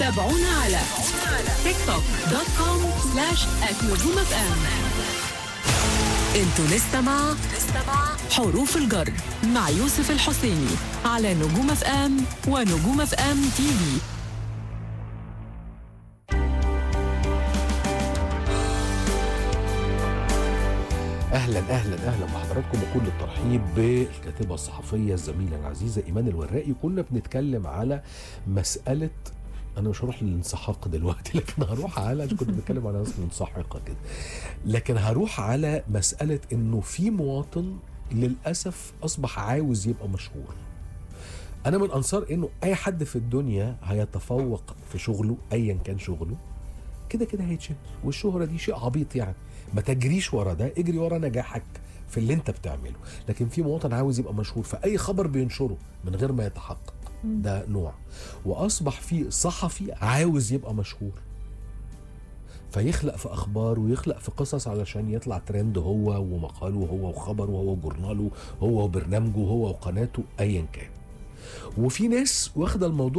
تابعونا على تيك توك دوت كوم سلاش نجوم اف ام انتوا لسه مع حروف الجر مع يوسف الحسيني على نجوم اف ام ونجوم اف ام تي في اهلا اهلا اهلا بحضراتكم وكل الترحيب بالكاتبه الصحفيه الزميله العزيزه ايمان الورائي كنا بنتكلم على مساله انا مش هروح للانسحاق دلوقتي لكن هروح على كنت بتكلم على ناس منسحقه كده لكن هروح على مساله انه في مواطن للاسف اصبح عاوز يبقى مشهور انا من انصار انه اي حد في الدنيا هيتفوق في شغله ايا كان شغله كده كده هيتشهر والشهرة دي شيء عبيط يعني ما تجريش ورا ده اجري ورا نجاحك في اللي انت بتعمله لكن في مواطن عاوز يبقى مشهور فاي خبر بينشره من غير ما يتحقق ده نوع واصبح في صحفي عاوز يبقى مشهور فيخلق في اخبار ويخلق في قصص علشان يطلع ترند هو ومقاله هو وخبره هو وجورناله هو وبرنامجه هو وقناته ايا كان وفي ناس واخده الموضوع